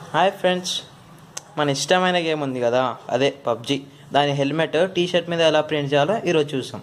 hi friends మన ఇష్టమైన game ఉంది కదా అదే పబ్జి దాని హెల్మెట్ టీ షర్ట్ మీద ఎలా ప్రింట్ చేయాలో ఈరోజు చూసాం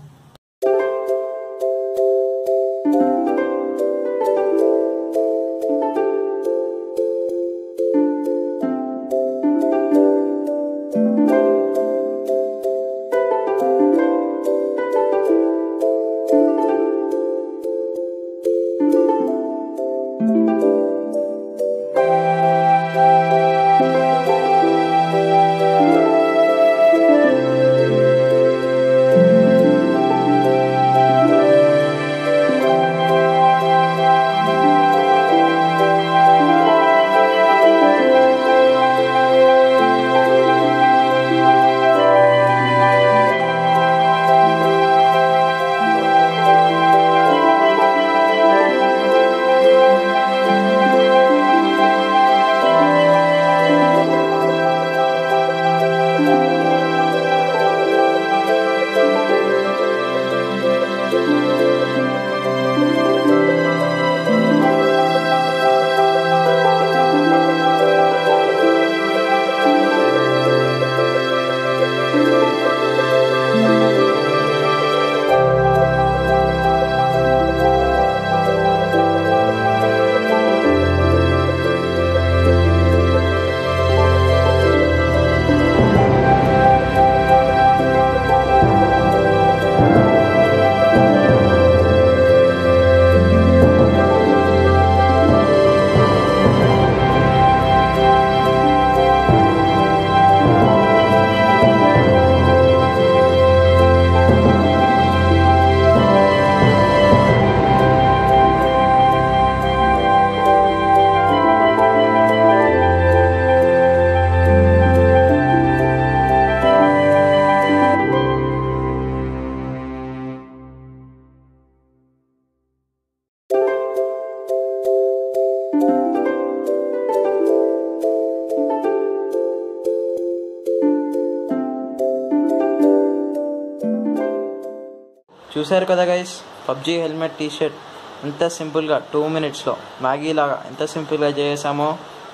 చూశారు కదా guys PUBG helmet T shirt ఎంత సింపుల్గా టూ మినిట్స్లో మ్యాగీ లాగా ఎంత సింపుల్గా చేసామో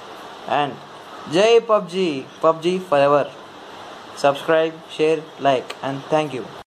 అండ్ జై PUBG PUBG for ever subscribe share like and thank you